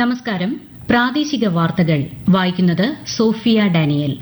നമസ്കാരം പ്രാദേശിക വാർത്തകൾ വായിക്കുന്നത് സോഫിയ ഡാനിയൽ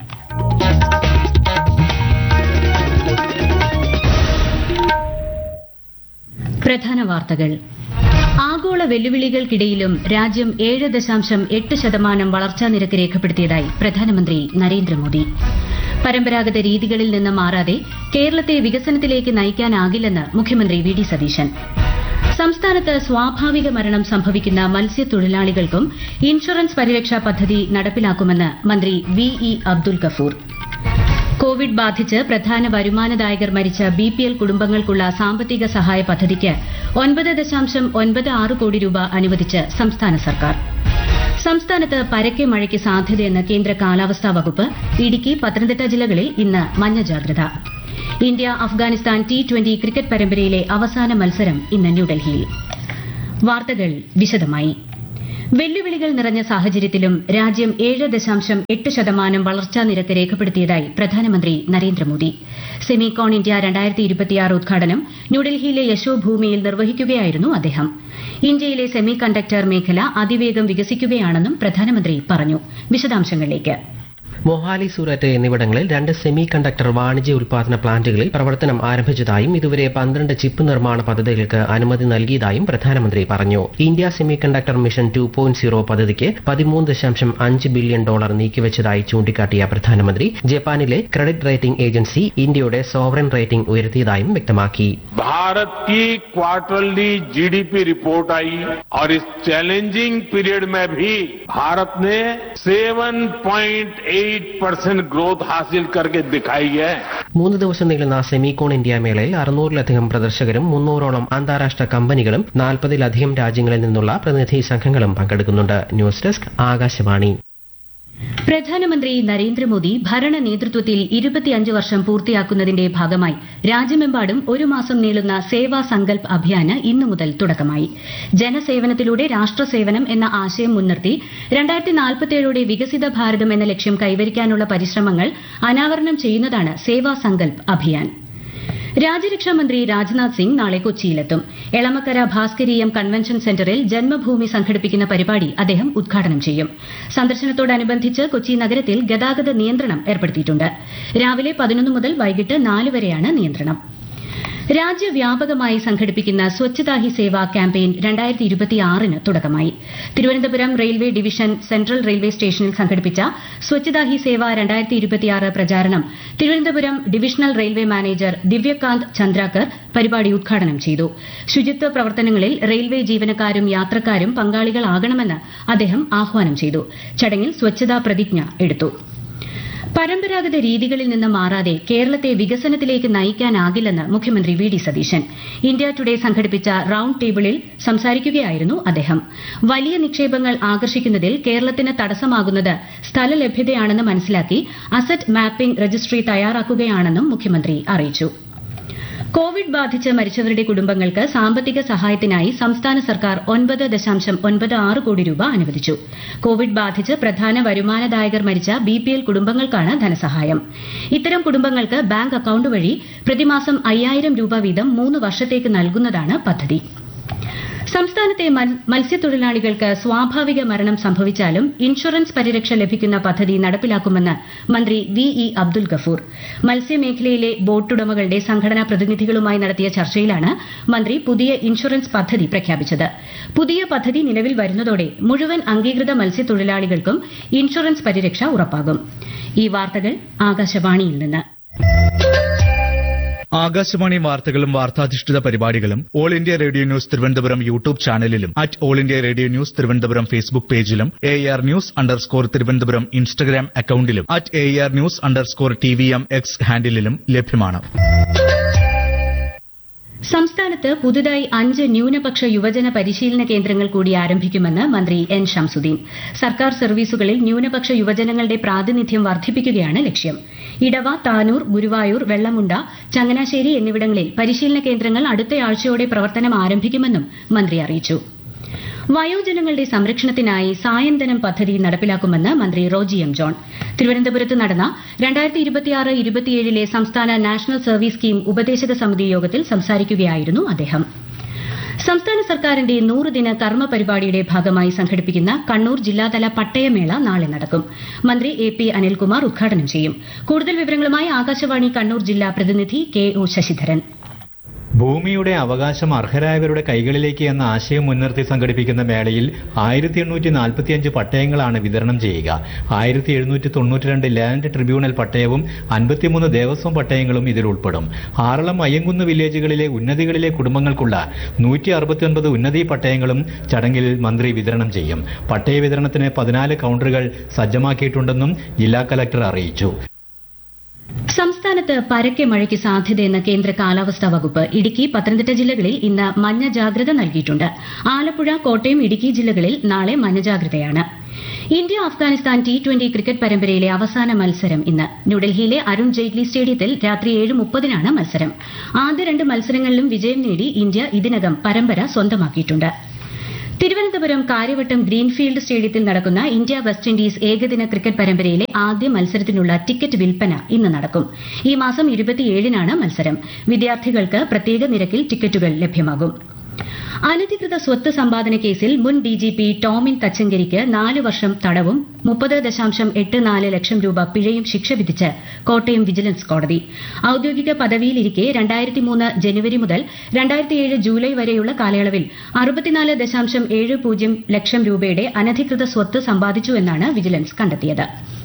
പ്രധാന വാർത്തകൾ ആഗോള വെല്ലുവിളികൾക്കിടയിലും രാജ്യം ഏഴ് ദശാംശം എട്ട് ശതമാനം വളർച്ചാ നിരക്ക് രേഖപ്പെടുത്തിയതായി പ്രധാനമന്ത്രി നരേന്ദ്രമോദി പരമ്പരാഗത രീതികളിൽ നിന്ന് മാറാതെ കേരളത്തെ വികസനത്തിലേക്ക് നയിക്കാനാകില്ലെന്ന് മുഖ്യമന്ത്രി വി ഡി സതീശൻ സംസ്ഥാനത്ത് സ്വാഭാവിക മരണം സംഭവിക്കുന്ന മത്സ്യത്തൊഴിലാളികൾക്കും ഇൻഷുറൻസ് പരിരക്ഷാ പദ്ധതി നടപ്പിലാക്കുമെന്ന് മന്ത്രി വി ഇ അബ്ദുൽ ഗഫൂർ കോവിഡ് ബാധിച്ച് പ്രധാന വരുമാനദായകർ മരിച്ച ബിപിഎൽ കുടുംബങ്ങൾക്കുള്ള സാമ്പത്തിക സഹായ പദ്ധതിക്ക് ഒൻപത് ദശാംശം ഒൻപത് ആറ് കോടി രൂപ അനുവദിച്ച് സംസ്ഥാന സർക്കാർ സംസ്ഥാനത്ത് പരക്കെ മഴയ്ക്ക് സാധ്യതയെന്ന് കേന്ദ്ര കാലാവസ്ഥാ വകുപ്പ് ഇടുക്കി പത്തനംതിട്ട ജില്ലകളിൽ ഇന്ന് മഞ്ഞ ജാഗ്രത India Afghanistan T twenty cricket പരമ്പരയിലെ അവസാന മത്സരം ഇന്ന് ന്യൂഡൽഹിയിൽ വാർത്തകൾ വിശദമായി വെല്ലുവിളികൾ നിറഞ്ഞ സാഹചര്യത്തിലും രാജ്യം ഏഴ് ദശാംശം എട്ട് ശതമാനം വളർച്ചാ നിരക്ക് രേഖപ്പെടുത്തിയതായി പ്രധാനമന്ത്രി നരേന്ദ്രമോദി സെമികോൺ ഇന്ത്യ രണ്ടായിരത്തി ഇരുപത്തിയാറ് ഉദ്ഘാടനം ന്യൂഡൽഹിയിലെ യശോഭൂമിയിൽ നിർവഹിക്കുകയായിരുന്നു അദ്ദേഹം ഇന്ത്യയിലെ സെമി കണ്ടക്ടർ മേഖല അതിവേഗം വികസിക്കുകയാണെന്നും പ്രധാനമന്ത്രി പറഞ്ഞു വിശദാംശങ്ങളിലേക്ക് മൊഹാലി സൂററ്റ് എന്നിവിടങ്ങളിൽ രണ്ട് സെമി കണ്ടക്ടർ വാണിജ്യ ഉൽപാദന പ്ലാന്റുകളിൽ പ്രവർത്തനം ആരംഭിച്ചതായും ഇതുവരെ പന്ത്രണ്ട് ചിപ്പ് നിർമ്മാണ പദ്ധതികൾക്ക് അനുമതി നൽകിയതായും പ്രധാനമന്ത്രി പറഞ്ഞു India semi conductor mission two point zero പദ്ധതിക്ക് പതിമൂന്ന് ദശാംശം അഞ്ച് ബില്യൺ ഡോളർ നീക്കിവച്ചതായി ചൂണ്ടിക്കാട്ടിയ പ്രധാനമന്ത്രി ജപ്പാനിലെ ക്രെഡിറ്റ് റേറ്റിംഗ് ഏജൻസി ഇന്ത്യയുടെ സോവറൻ റേറ്റിംഗ് ഉയർത്തിയതായും വ്യക്തമാക്കി भारत की क्वार्टरली जीडीपी रिपोर्ट आई और इस चैलेंजिंग पीरियड में भी भारत ने 7.8 परसेंट ग्रोथ हासिल करके दिखाई है മൂന്ന് ദിവസം നീളുന്ന സെമികോൺ ഇന്ത്യ മേളയിൽ അറുന്നൂറിലധികം പ്രദർശകരും മുന്നൂറോളം അന്താരാഷ്ട്ര കമ്പനികളും നാൽപ്പതിലധികം രാജ്യങ്ങളിൽ നിന്നുള്ള പ്രതിനിധി സംഘങ്ങളും പങ്കെടുക്കുന്നുണ്ട് ന്യൂസ് ഡെസ്ക് ആകാശവാണി പ്രധാനമന്ത്രി നരേന്ദ്രമോദി ഭരണ നേതൃത്വത്തിൽ ഇരുപത്തിയഞ്ച് വർഷം പൂർത്തിയാക്കുന്നതിന്റെ ഭാഗമായി രാജ്യമെമ്പാടും ഒരു മാസം നീളുന്ന സേവാ സങ്കൽപ് അഭിയാന് ഇന്നു മുതൽ തുടക്കമായി ജനസേവനത്തിലൂടെ രാഷ്ട്രസേവനം എന്ന ആശയം മുൻനിർത്തി രണ്ടായിരത്തി നാൽപ്പത്തിയേഴോടെ വികസിത ഭാരതം എന്ന ലക്ഷ്യം കൈവരിക്കാനുള്ള പരിശ്രമങ്ങൾ അനാവരണം ചെയ്യുന്നതാണ് സേവാ സങ്കൽപ് അഭിയാൻ രാജ്യരക്ഷാമന്ത്രി രാജ്നാഥ് സിംഗ് നാളെ കൊച്ചിയിലെത്തും എളമക്കര ഭാസ്കരീയം കൺവെൻഷൻ സെന്ററിൽ ജന്മഭൂമി സംഘടിപ്പിക്കുന്ന പരിപാടി അദ്ദേഹം ഉദ്ഘാടനം ചെയ്യും സന്ദർശനത്തോടനുബന്ധിച്ച് കൊച്ചി നഗരത്തിൽ ഗതാഗത നിയന്ത്രണം ഏർപ്പെടുത്തിയിട്ടുണ്ട് രാവിലെ പതിനൊന്ന് മുതൽ വൈകിട്ട് നാല് വരെയാണ് നിയന്ത്രണം രാജ്യവ്യാപകമായി സംഘടിപ്പിക്കുന്ന സ്വച്ഛതാ ഹി സേവ ക്യാമ്പയിൻ രണ്ടായിരത്തി ഇരുപത്തിയാറിന് തുടക്കമായി Thiruvananthapuram railway division central railway സ്റ്റേഷനിൽ സംഘടിപ്പിച്ച സ്വച്ഛതാ ഹി സേവ രണ്ടായിരത്തി ഇരുപത്തിയാറ് പ്രചാരണം Thiruvananthapuram divisional railway manager Divyakant Chandrakar പരിപാടി ഉദ്ഘാടനം ചെയ്തു ശുചിത്വ പ്രവർത്തനങ്ങളിൽ റെയിൽവേ ജീവനക്കാരും യാത്രക്കാരും പങ്കാളികളാകണമെന്ന് അദ്ദേഹം ആഹ്വാനം ചെയ്തു ചടങ്ങിൽ സ്വച്ഛതാ പ്രതിജ്ഞ എടുത്തു പരമ്പരാഗത രീതികളിൽ നിന്ന് മാറാതെ കേരളത്തെ വികസനത്തിലേക്ക് നയിക്കാനാകില്ലെന്ന് മുഖ്യമന്ത്രി വി ഡി സതീശൻ ഇന്ത്യ ടുഡേ സംഘടിപ്പിച്ച റൌണ്ട് ടേബിളിൽ സംസാരിക്കുകയായിരുന്നു അദ്ദേഹം വലിയ നിക്ഷേപങ്ങൾ ആകർഷിക്കുന്നതിൽ കേരളത്തിന് തടസ്സമാകുന്നത് സ്ഥലലഭ്യതയാണെന്ന് മനസ്സിലാക്കി അസറ്റ് മാപ്പിംഗ് രജിസ്ട്രി തയ്യാറാക്കുകയാണെന്നും മുഖ്യമന്ത്രി അറിയിച്ചു കോവിഡ് ബാധിച്ച് മരിച്ചവരുടെ കുടുംബങ്ങൾക്ക് സാമ്പത്തിക സഹായത്തിനായി സംസ്ഥാന സർക്കാർ ഒൻപത് ദശാംശം ഒൻപത് ആറ് കോടി രൂപ അനുവദിച്ചു കോവിഡ് ബാധിച്ച് പ്രധാന വരുമാനദായകർ മരിച്ച ബിപിഎൽ കുടുംബങ്ങൾക്കാണ് ധനസഹായം ഇത്തരം കുടുംബങ്ങൾക്ക് ബാങ്ക് അക്കൌണ്ട് വഴി പ്രതിമാസം അയ്യായിരം രൂപ വീതം മൂന്ന് വർഷത്തേക്ക് നൽകുന്നതാണ് പദ്ധതി സംസ്ഥാനത്തെ മത്സ്യത്തൊഴിലാളികൾക്ക് സ്വാഭാവിക മരണം സംഭവിച്ചാലും ഇൻഷുറൻസ് പരിരക്ഷ ലഭിക്കുന്ന പദ്ധതി നടപ്പിലാക്കുമെന്ന് മന്ത്രി വി ഇ അബ്ദുൽ ഗഫൂർ മത്സ്യമേഖലയിലെ ബോട്ടുടമകളുടെ സംഘടനാ പ്രതിനിധികളുമായി നടത്തിയ ചർച്ചയിലാണ് മന്ത്രി പുതിയ ഇൻഷുറൻസ് പദ്ധതി പ്രഖ്യാപിച്ചത് പുതിയ പദ്ധതി നിലവിൽ വരുന്നതോടെ മുഴുവൻ അംഗീകൃത മത്സ്യത്തൊഴിലാളികൾക്കും ഇൻഷുറൻസ് പരിരക്ഷ ഉറപ്പാകും ഈ വാർത്തകൾ ആകാശവാണിയിൽ നിന്ന് ആകാശവാണി വാർത്തകളും വാർത്താധിഷ്ഠിത പരിപാടികളും all India radio news Thiruvananthapuram YouTube ചാനലിലും at all India radio news Thiruvananthapuram Facebook പേജിലും A R news underscore Thiruvananthapuram Instagram അക്കൌണ്ടിലും at A R news underscore T V M X ഹാൻഡിലും ലഭ്യമാണ് സംസ്ഥാനത്ത് പുതുതായി അഞ്ച് ന്യൂനപക്ഷ യുവജന പരിശീലന കേന്ദ്രങ്ങൾ കൂടി ആരംഭിക്കുമെന്ന് മന്ത്രി എൻ ഷംസുദ്ദീൻ സർക്കാർ സർവീസുകളിൽ ന്യൂനപക്ഷ യുവജനങ്ങളുടെ പ്രാതിനിധ്യം വർദ്ധിപ്പിക്കുകയാണ് ലക്ഷ്യം ഇടവ താനൂർ ഗുരുവായൂർ വെള്ളമുണ്ട ചങ്ങനാശ്ശേരി എന്നിവിടങ്ങളിൽ പരിശീലന കേന്ദ്രങ്ങൾ അടുത്തയാഴ്ചയോടെ പ്രവർത്തനം ആരംഭിക്കുമെന്നും മന്ത്രി അറിയിച്ചു വയോജനങ്ങളുടെ സംരക്ഷണത്തിനായി സായന്തനം പദ്ധതി നടപ്പിലാക്കുമെന്ന് മന്ത്രി റോജി എം ജോൺ തിരുവനന്തപുരത്ത് നടന്ന രണ്ടായിരത്തി ഇരുപത്തിയാറ് ഇരുപത്തിയേഴിലെ സംസ്ഥാന നാഷണൽ സർവീസ് സ്കീം ഉപദേശക സമിതി യോഗത്തിൽ സംസാരിക്കുകയായിരുന്നു അദ്ദേഹം സംസ്ഥാന സർക്കാരിന്റെ നൂറുദിന കർമ്മ പരിപാടിയുടെ ഭാഗമായി സംഘടിപ്പിക്കുന്ന കണ്ണൂർ ജില്ലാതല പട്ടയമേള നാളെ നടക്കും മന്ത്രി എ പി അനിൽകുമാർ ഉദ്ഘാടനം ചെയ്യും കൂടുതൽ വിവരങ്ങളുമായി ആകാശവാണി കണ്ണൂർ ജില്ലാ പ്രതിനിധി കെ ഒ ശശിധരൻ ഭൂമിയുടെ അവകാശം അർഹരായവരുടെ കൈകളിലേക്ക് എന്ന ആശയം മുൻനിർത്തി സംഘടിപ്പിക്കുന്ന മേളയിൽ ആയിരത്തി എണ്ണൂറ്റി നാൽപ്പത്തിയഞ്ച് പട്ടയങ്ങളാണ് വിതരണം ചെയ്യുക ആയിരത്തി എഴുന്നൂറ്റി തൊണ്ണൂറ്റിരണ്ട് ലാൻഡ് ട്രിബ്യൂണൽ പട്ടയവും അൻപത്തിമൂന്ന് ദേവസ്വം പട്ടയങ്ങളും ഇതിൽ ഉൾപ്പെടും ആറളം അയ്യങ്കുന്ന് വില്ലേജുകളിലെ ഉന്നതികളിലെ കുടുംബങ്ങൾക്കുള്ള നൂറ്റി അറുപത്തിയൊൻപത് ഉന്നതി പട്ടയങ്ങളും ചടങ്ങിൽ മന്ത്രി വിതരണം ചെയ്യും പട്ടയ വിതരണത്തിന് പതിനാല് കൗണ്ടറുകൾ സജ്ജമാക്കിയിട്ടുണ്ടെന്നും ജില്ലാ കലക്ടർ അറിയിച്ചു സംസ്ഥാനത്ത് പരക്കെ മഴയ്ക്ക് സാധ്യതയെന്ന കേന്ദ്ര കാലാവസ്ഥാ വകുപ്പ് ഇടുക്കി പത്തനംതിട്ട ജില്ലകളിൽ ഇന്ന് മഞ്ഞ ജാഗ്രത നൽകിയിട്ടുണ്ട് ആലപ്പുഴ കോട്ടയം ഇടുക്കി ജില്ലകളിൽ നാളെ മഞ്ഞ ജാഗ്രതയാണ് India Afghanistan T twenty cricket പരമ്പരയിലെ അവസാന മത്സരം ഇന്ന് ന്യൂഡൽഹിയിലെ അരുൺ ജെയ്റ്റ്ലി സ്റ്റേഡിയത്തിൽ രാത്രി ഏഴ് മുപ്പതിനാണ് മത്സരം ആദ്യ രണ്ട് മത്സരങ്ങളിലും വിജയം നേടി ഇന്ത്യ ഇതിനകം പരമ്പര സ്വന്തമാക്കിയിട്ടുണ്ട് തിരുവനന്തപുരം കാര്യവട്ടം ഗ്രീൻഫീൽഡ് സ്റ്റേഡിയത്തിൽ നടക്കുന്ന ഇന്ത്യ വെസ്റ്റ് ഇൻഡീസ് ഏകദിന ക്രിക്കറ്റ് പരമ്പരയിലെ ആദ്യ മത്സരത്തിനുള്ള ടിക്കറ്റ് വിൽപ്പന ഇന്ന് നടക്കും ഈ മാസം ഇരുപത്തിയേഴിനാണ് മത്സരം വിദ്യാർത്ഥികൾക്ക് പ്രത്യേക നിരക്കിൽ ടിക്കറ്റുകൾ ലഭ്യമാകും അനധികൃത സ്വത്ത് സമ്പാദന കേസിൽ മുൻ ഡിജിപി ടോമിൻ തച്ചങ്കരിക്ക് നാല് വർഷം തടവും മുപ്പത് ദശാംശം എട്ട് നാല് ലക്ഷം രൂപ പിഴയും ശിക്ഷ വിധിച്ച് കോട്ടയം വിജിലൻസ് കോടതി ഔദ്യോഗിക പദവിയിലിരിക്കെ രണ്ടായിരത്തി മൂന്ന് ജനുവരി മുതൽ രണ്ടായിരത്തിയേഴ് ജൂലൈ വരെയുള്ള കാലയളവിൽ അറുപത്തിനാല് ദശാംശം ഏഴ് പൂജ്യം ലക്ഷം രൂപയുടെ അനധികൃത സ്വത്ത് സമ്പാദിച്ചുവെന്നാണ് വിജിലൻസ് കണ്ടെത്തിയത്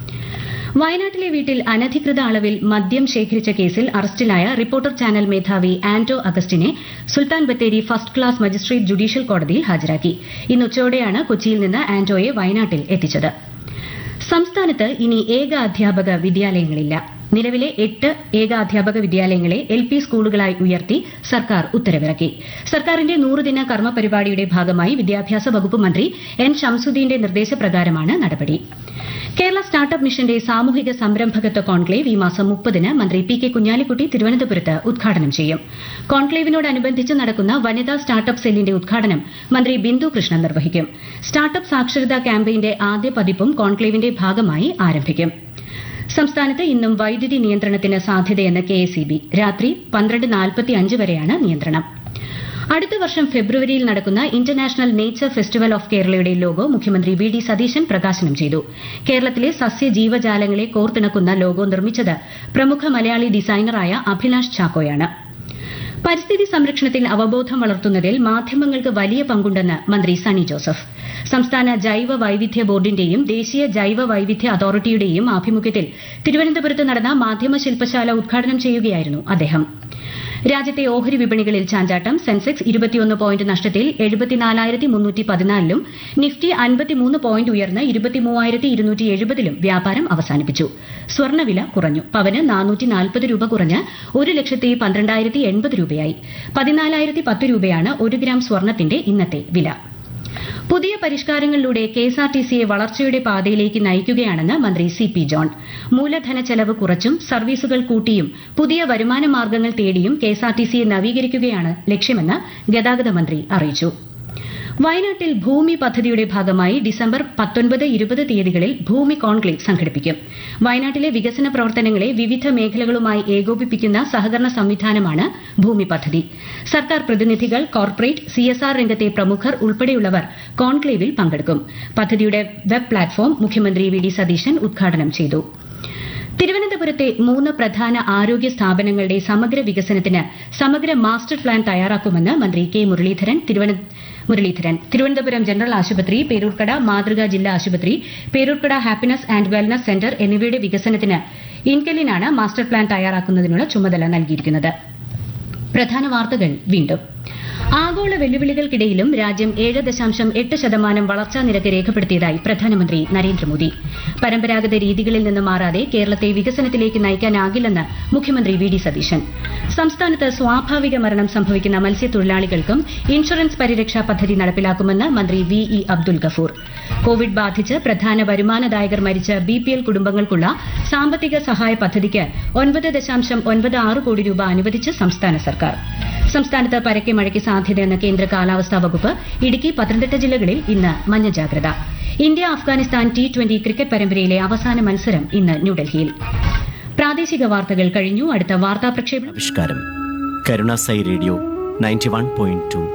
വയനാട്ടിലെ വീട്ടിൽ അനധികൃത അളവിൽ മദ്യം ശേഖരിച്ച കേസിൽ അറസ്റ്റിലായ റിപ്പോർട്ടർ ചാനൽ മേധാവി ആന്റോ അഗസ്റ്റിനെ സുൽത്താൻ Bathery first class magistrate judicial കോടതിയിൽ ഹാജരാക്കി ഇന്ന് ഉച്ചയോടെയാണ് കൊച്ചിയിൽ നിന്ന് ആന്റോയെ വയനാട്ടിൽ എത്തിച്ചത് സംസ്ഥാനത്ത് ഇനി ഏക അധ്യാപക വിദ്യാലയങ്ങളില്ല നിലവിലെ എട്ട് ഏകാധ്യാപക വിദ്യാലയങ്ങളെ എൽ പി സ്കൂളുകളായി ഉയർത്തി സർക്കാർ ഉത്തരവിറക്കി സർക്കാരിന്റെ നൂറുദിന കർമ്മ പരിപാടിയുടെ ഭാഗമായി വിദ്യാഭ്യാസ വകുപ്പ് മന്ത്രി എൻ ഷംസുദ്ദീന്റെ നിർദ്ദേശപ്രകാരമാണ് നടപടി കേരള സ്റ്റാർട്ടപ്പ് മിഷന്റെ സാമൂഹിക സംരംഭകത്വ കോൺക്ലേവ് ഈ മാസം മുപ്പതിന് മന്ത്രി പി കെ കുഞ്ഞാലിക്കുട്ടി തിരുവനന്തപുരത്ത് ഉദ്ഘാടനം ചെയ്യും കോൺക്ലേവിനോടനുബന്ധിച്ച് നടക്കുന്ന വനിതാ സ്റ്റാർട്ടപ്പ് സെല്ലിന്റെ ഉദ്ഘാടനം മന്ത്രി ബിന്ദു കൃഷ്ണൻ നിർവഹിക്കും സ്റ്റാർട്ടപ്പ് സാക്ഷരതാ ക്യാമ്പയിന്റെ ആദ്യ പതിപ്പും കോൺക്ലേവിന്റെ ഭാഗമായി ആരംഭിക്കും സംസ്ഥാനത്ത് ഇന്നും വൈദ്യുതി നിയന്ത്രണത്തിന് സാധ്യതയെന്ന് കെ എസ് രാത്രി പന്ത്രണ്ട് നാൽപ്പത്തിയഞ്ച് വരെയാണ് നിയന്ത്രണം അടുത്ത വർഷം ഫെബ്രുവരിയിൽ നടക്കുന്ന ഇന്റർനാഷണൽ നേച്ചർ ഫെസ്റ്റിവൽ ഓഫ് കേരളയുടെ ലോഗോ മുഖ്യമന്ത്രി വി ഡി സതീശൻ പ്രകാശനം ചെയ്തു കേരളത്തിലെ സസ്യജീവജാലങ്ങളെ കോർത്തിണക്കുന്ന ലോഗോ നിർമ്മിച്ചത് പ്രമുഖ മലയാളി ഡിസൈനറായ അഭിലാഷ് ചാക്കോയാണ് പരിസ്ഥിതി സംരക്ഷണത്തിൽ അവബോധം വളർത്തുന്നതിൽ മാധ്യമങ്ങൾക്ക് വലിയ പങ്കുണ്ടെന്ന് മന്ത്രി സണ്ണി ജോസഫ് സംസ്ഥാന ജൈവ വൈവിധ്യ ബോർഡിന്റെയും ദേശീയ ജൈവ വൈവിധ്യ അതോറിറ്റിയുടെയും ആഭിമുഖ്യത്തിൽ തിരുവനന്തപുരത്ത് നടന്ന മാധ്യമ ശില്പശാല ഉദ്ഘാടനം ചെയ്യുകയായിരുന്നു അദ്ദേഹം രാജ്യത്തെ ഓഹരി വിപണികളിൽ ചാഞ്ചാട്ടം സെൻസെക്സ് ഇരുപത്തിയൊന്ന് പോയിന്റ് നഷ്ടത്തിൽ എഴുപത്തിനാലായിരത്തി മുന്നൂറ്റി പതിനാലിലും നിഫ്റ്റി അൻപത്തിമൂന്ന് പോയിന്റ് ഉയർന്ന് ഇരുപത്തിമൂവായിരത്തി ഇരുന്നൂറ്റി എഴുപതിലും വ്യാപാരം അവസാനിപ്പിച്ചു സ്വർണ്ണവില കുറഞ്ഞു പവന് നാനൂറ്റി നാൽപ്പത് രൂപ കുറഞ്ഞ് ഒരു ലക്ഷത്തി പന്ത്രണ്ടായിരത്തി എൺപത് രൂപയായി പതിനാലായിരത്തി പത്ത് രൂപയാണ് ഒരു ഗ്രാം സ്വർണത്തിന്റെ ഇന്നത്തെ വില പുതിയ പരിഷ്കാരങ്ങളിലൂടെ കെഎസ്ആർടിസിയെ വളർച്ചയുടെ പാതയിലേക്ക് നയിക്കുകയാണെന്ന് മന്ത്രി സി പി ജോൺ മൂലധന ചെലവ് കുറച്ചും സർവീസുകൾ കൂട്ടിയും പുതിയ വരുമാന മാർഗ്ഗങ്ങൾ തേടിയും കെഎസ്ആർടിസിയെ നവീകരിക്കുകയാണ് ലക്ഷ്യമെന്ന് ഗതാഗത മന്ത്രി അറിയിച്ചു വയനാട്ടിൽ ഭൂമി പദ്ധതിയുടെ ഭാഗമായി ഡിസംബർ പത്തൊൻപത് ഇരുപത് തീയതികളിൽ ഭൂമി കോൺക്ലേവ് സംഘടിപ്പിക്കും വയനാട്ടിലെ വികസന പ്രവർത്തനങ്ങളെ വിവിധ മേഖലകളുമായി ഏകോപിപ്പിക്കുന്ന സഹകരണ സംവിധാനമാണ് ഭൂമി പദ്ധതി സർക്കാർ പ്രതിനിധികൾ കോർപ്പറേറ്റ് സിഎസ്ആർ രംഗത്തെ പ്രമുഖർ ഉൾപ്പെടെയുള്ളവർ കോൺക്ലേവിൽ പങ്കെടുക്കും പദ്ധതിയുടെ വെബ് പ്ലാറ്റ്ഫോം മുഖ്യമന്ത്രി വി ഡി സതീശൻ ഉദ്ഘാടനം ചെയ്തു തിരുവനന്തപുരത്തെ മൂന്ന് പ്രധാന ആരോഗ്യ സ്ഥാപനങ്ങളുടെ സമഗ്ര വികസനത്തിന് സമഗ്ര മാസ്റ്റർ പ്ലാൻ തയ്യാറാക്കുമെന്ന് മന്ത്രി കെ മുരളീധരൻ മുരളീധരൻ തിരുവനന്തപുരം ജനറൽ ആശുപത്രി പേരൂർക്കട മാതൃകാ ജില്ലാ ആശുപത്രി Peroorkada happiness and wellness centre എന്നിവയുടെ വികസനത്തിന് ഇൻകലിനാണ് മാസ്റ്റർ പ്ലാൻ തയ്യാറാക്കുന്നതിനുള്ള ചുമതല നൽകിയിരിക്കുന്നത് പ്രധാന വാർത്തകൾ വീണ്ടും ആഗോള വെല്ലുവിളികൾക്കിടയിലും രാജ്യം ഏഴ് ദശാംശം എട്ട് ശതമാനം വളർച്ചാ നിരക്ക് രേഖപ്പെടുത്തിയതായി പ്രധാനമന്ത്രി നരേന്ദ്രമോദി പരമ്പരാഗത രീതികളിൽ നിന്ന് മാറാതെ കേരളത്തെ വികസനത്തിലേക്ക് നയിക്കാനാകില്ലെന്ന് മുഖ്യമന്ത്രി വി ഡി സതീശൻ സംസ്ഥാനത്ത് സ്വാഭാവിക മരണം സംഭവിക്കുന്ന മത്സ്യത്തൊഴിലാളികൾക്കും ഇൻഷുറൻസ് പരിരക്ഷാ പദ്ധതി നടപ്പിലാക്കുമെന്ന് മന്ത്രി വി ഇ അബ്ദുൽ ഗഫൂർ കോവിഡ് ബാധിച്ച് പ്രധാന വരുമാനദായകർ മരിച്ച ബി പി എൽ കുടുംബങ്ങൾക്കുള്ള സാമ്പത്തിക സഹായ പദ്ധതിക്ക് ഒൻപത് ദശാംശം ഒൻപത് ആറ് കോടി രൂപ അനുവദിച്ച് സംസ്ഥാന സർക്കാർ സംസ്ഥാനത്ത് പരക്കെ മഴയ്ക്ക് സാധ്യതയെന്ന കേന്ദ്ര കാലാവസ്ഥാ വകുപ്പ് ഇടുക്കി പത്തനംതിട്ട ജില്ലകളിൽ ഇന്ന് മഞ്ഞ ജാഗ്രത India Afghanistan T twenty cricket പരമ്പരയിലെ അവസാന മത്സരം ഇന്ന് ന്യൂഡൽഹിയിൽ പ്രാദേശിക വാർത്തകൾ കഴിഞ്ഞു അടുത്ത വാർത്താ പ്രക്ഷേപണം ആവിഷ്കാരം Karunasai radio ninety one point to